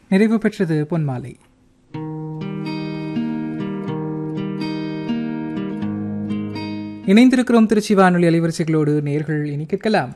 நிறைவு பெற்றது பொன்மாலை இணைந்திருக்கிறோம் திருச்சி வானொலி அலைவரிசைகளோடு நேர்கள் இனி கேட்கலாம்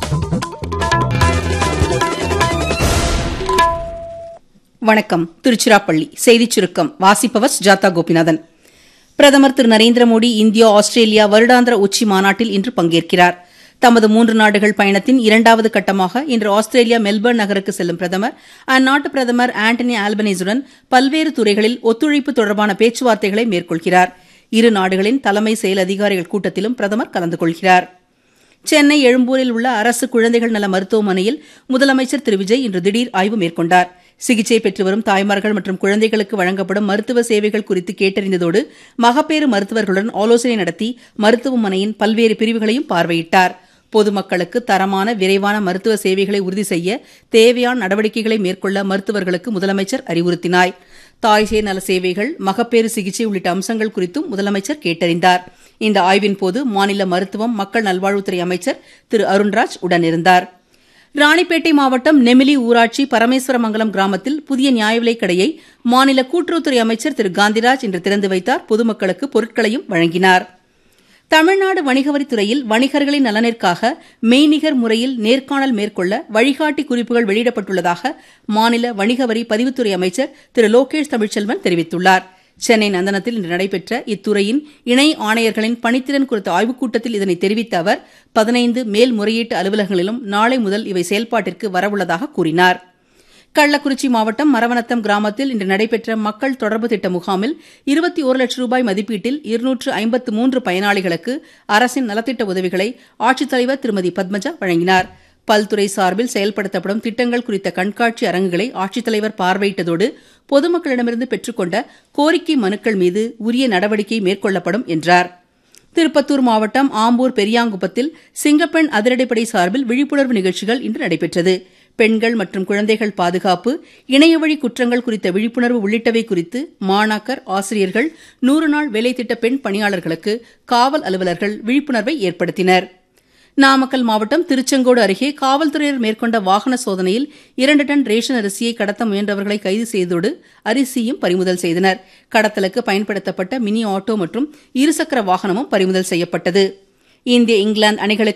வணக்கம் திருச்சிராப்பள்ளி செய்திச் சுருக்கம் வாசிப்பவர் ஜாதா கோபிநாதன் பிரதமர் திரு நரேந்திர மோடி இந்தியா ஆஸ்திரேலியா வருடாந்திர உச்சி மாநாட்டில் இன்று பங்கேற்கிறார் தமது மூன்று நாடுகள் பயணத்தின் இரண்டாவது கட்டமாக இன்று ஆஸ்திரேலியா மெல்பர்ன் நகருக்கு செல்லும் பிரதமர் அந்நாட்டு பிரதமர் ஆண்டனி ஆல்பனீஸுடன் பல்வேறு துறைகளில் ஒத்துழைப்பு தொடர்பான பேச்சுவார்த்தைகளை மேற்கொள்கிறார் இரு நாடுகளின் தலைமை செயல் அதிகாரிகள் கூட்டத்திலும் பிரதமர் கலந்து கொள்கிறார் சென்னை எழும்பூரில் உள்ள அரசு குழந்தைகள் நல மருத்துவமனையில் முதலமைச்சர் திரு விஜய் இன்று திடீர் ஆய்வு மேற்கொண்டார் சிகிச்சை பெற்று வரும் தாய்மார்கள் மற்றும் குழந்தைகளுக்கு வழங்கப்படும் மருத்துவ சேவைகள் குறித்து கேட்டறிந்ததோடு மகப்பேறு மருத்துவர்களுடன் ஆலோசனை நடத்தி மருத்துவமனையின் பல்வேறு பிரிவுகளையும் பார்வையிட்டார் பொதுமக்களுக்கு தரமான விரைவான மருத்துவ சேவைகளை உறுதி செய்ய தேவையான நடவடிக்கைகளை மேற்கொள்ள மருத்துவர்களுக்கு முதலமைச்சர் அறிவுறுத்தினார் தாய்சேய் நல சேவைகள் மகப்பேறு சிகிச்சை உள்ளிட்ட அம்சங்கள் குறித்தும் முதலமைச்சர் கேட்டறிந்தார் இந்த ஆய்வின் போது மாநில மருத்துவம் மக்கள் நல்வாழ்வுத்துறை அமைச்சர் திரு அருண்ராஜ் உடனிருந்தார் ராணிப்பேட்டை மாவட்டம் நெமிலி ஊராட்சி பரமேஸ்வரமங்கலம் கிராமத்தில் புதிய நியாய விலைக் கடையை மாநில கூட்டுறவுத்துறை அமைச்சர் திரு காந்திராஜ் இன்று திறந்து வைத்தார் பொதுமக்களுக்கு பொருட்களையும் வழங்கினார் தமிழ்நாடு வணிகவரித்துறையில் வணிகர்களின் நலனிற்காக மெய்நிகர் முறையில் நேர்காணல் மேற்கொள்ள வழிகாட்டி குறிப்புகள் வெளியிடப்பட்டுள்ளதாக மாநில வணிகவரி பதிவுத்துறை அமைச்சர் திரு லோகேஷ் தமிழ்ச்செல்வன் தெரிவித்துள்ளார் சென்னை நந்தனத்தில் இன்று நடைபெற்ற இத்துறையின் இணை ஆணையர்களின் பணித்திறன் குறித்த ஆய்வுக் கூட்டத்தில் இதனை தெரிவித்த அவர் பதினைந்து மேல்முறையீட்டு அலுவலகங்களிலும் நாளை முதல் இவை செயல்பாட்டிற்கு வரவுள்ளதாக கூறினார் கள்ளக்குறிச்சி மாவட்டம் மரவனத்தம் கிராமத்தில் இன்று நடைபெற்ற மக்கள் தொடர்பு திட்ட முகாமில் இருபத்தி ஒரு லட்சம் ரூபாய் மதிப்பீட்டில் இருநூற்று ஐம்பத்து மூன்று பயனாளிகளுக்கு அரசின் நலத்திட்ட உதவிகளை ஆட்சித்தலைவர் திருமதி பத்மஜா வழங்கினார் பல்துறை சார்பில் செயல்படுத்தப்படும் திட்டங்கள் குறித்த கண்காட்சி அரங்குகளை ஆட்சித்தலைவர் பார்வையிட்டதோடு பொதுமக்களிடமிருந்து பெற்றுக்கொண்ட கோரிக்கை மனுக்கள் மீது உரிய நடவடிக்கை மேற்கொள்ளப்படும் என்றார் திருப்பத்தூர் மாவட்டம் ஆம்பூர் பெரியாங்குப்பத்தில் சிங்கப்பெண் அதிரடிப்படை சார்பில் விழிப்புணர்வு நிகழ்ச்சிகள் இன்று நடைபெற்றது பெண்கள் மற்றும் குழந்தைகள் பாதுகாப்பு இணையவழி குற்றங்கள் குறித்த விழிப்புணர்வு உள்ளிட்டவை குறித்து மாணாக்கர் ஆசிரியர்கள் நூறு நாள் வேலை திட்ட பெண் பணியாளர்களுக்கு காவல் அலுவலர்கள் விழிப்புணர்வை ஏற்படுத்தினர் நாமக்கல் மாவட்டம் திருச்செங்கோடு அருகே காவல்துறையினர் மேற்கொண்ட வாகன சோதனையில் இரண்டு டன் ரேஷன் அரிசியை கடத்த முயன்றவர்களை கைது செய்ததோடு அரிசியும் பறிமுதல் செய்தனர் கடத்தலுக்கு பயன்படுத்தப்பட்ட மினி ஆட்டோ மற்றும் இருசக்கர வாகனமும் பறிமுதல் செய்யப்பட்டது இந்திய இங்கிலாந்து அணிகளுக்கு